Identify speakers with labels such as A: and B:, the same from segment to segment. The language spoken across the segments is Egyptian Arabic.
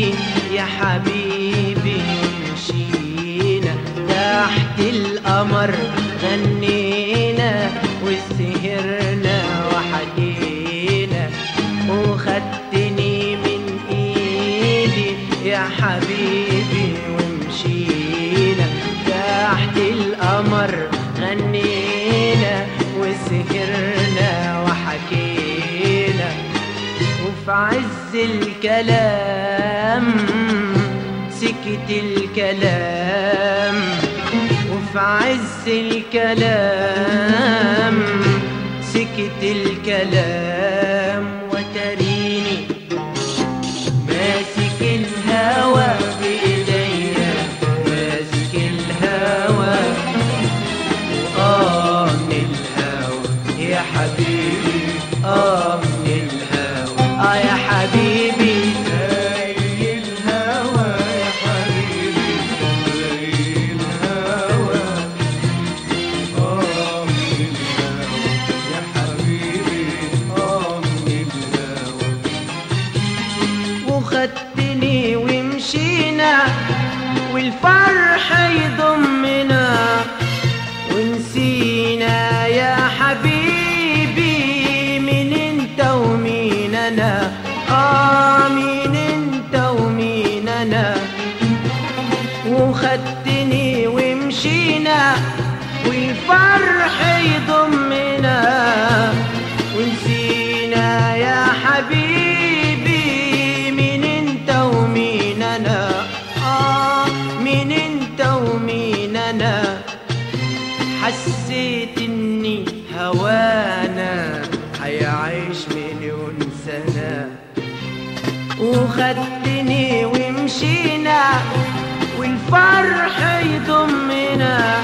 A: حبيبي يا حبيبي مشينا تحت القمر غنينا وسهرنا وحكينا وخدتني من ايدي يا حبيبي ومشينا تحت القمر غنينا وسهرنا وحكينا وفي عز الكلام سكت الكلام وفي عز الكلام سكت الكلام وتريني ماسك الهوى بإيديا ماسك الهوى آه من الهوى يا حبيبي آه من الهوى آه يا حبيبي
B: زي الهوى يا حبيبي زي الهوى آه من الهوى يا حبيبي آه من الهوى
A: وخدتني ومشينا والفرح يضمنا ونسينا يا حبيبي مين انت ومين انا اه مين انت ومين انا وخدتني ومشينا والفرح يضمنا ونسينا يا حبيبي مين انت ومين انا اه مين انت ومين انا حسيت اني هوانا هيعيش مليون سنه وخدتني ومشينا والفرح يضمنا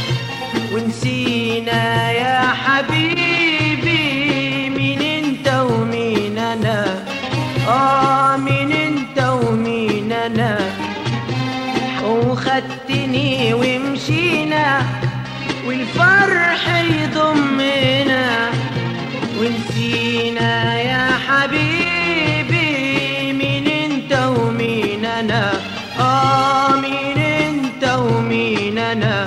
A: ونسينا يا حبيبي مين انت ومين انا اه مين انت ومين انا وخدتني ومشينا والفرح يضمنا ونسينا يا حبيبي مين انت ومين انا اه مين انت ومين انا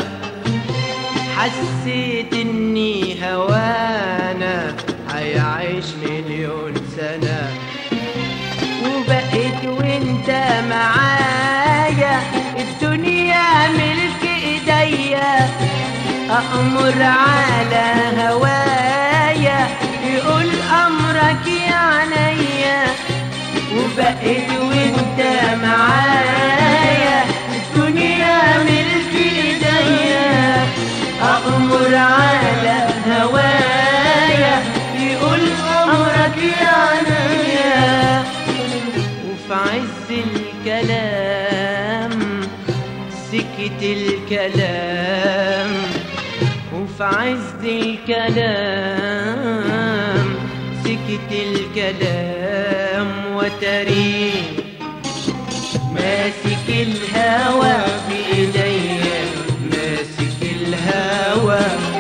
A: حسيت اني هوانا هيعيش مليون سنة وبقيت وانت معايا الدنيا ملك ايديا أأمر على هوايا يقول أمرك يا عينيا وبقيت وانت معايا الدنيا ملك ايديا أأمر على هوايا يقول أمرك يا عينيا وفي عز الكلام سكت الكلام وفي عز الكلام سكت الكلام وتري ماسك الهوى بإيديا ماسك الهوى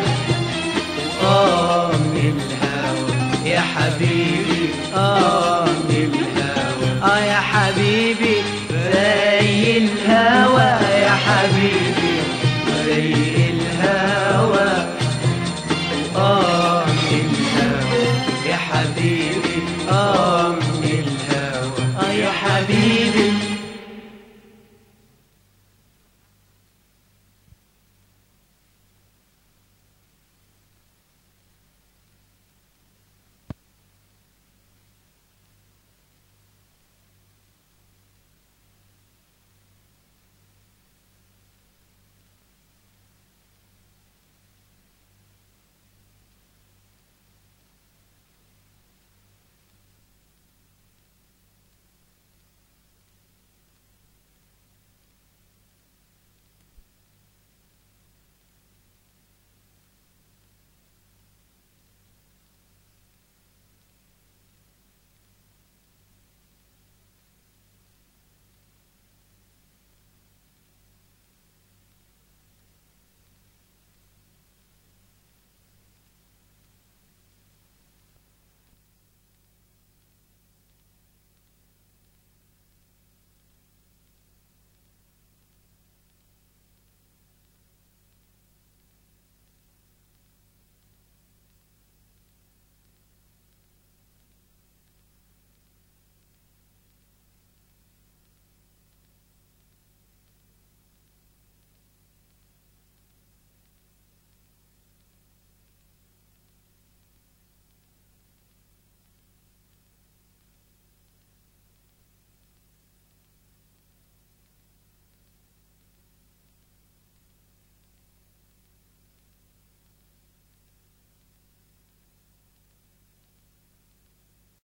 A: آه من الهوى يا حبيبي آه من الهوى آه يا حبيبي زي الهوى يا حبيبي زي الهوى آه من الهوى يا حبيبي آه من الهوى آه يا حبيبي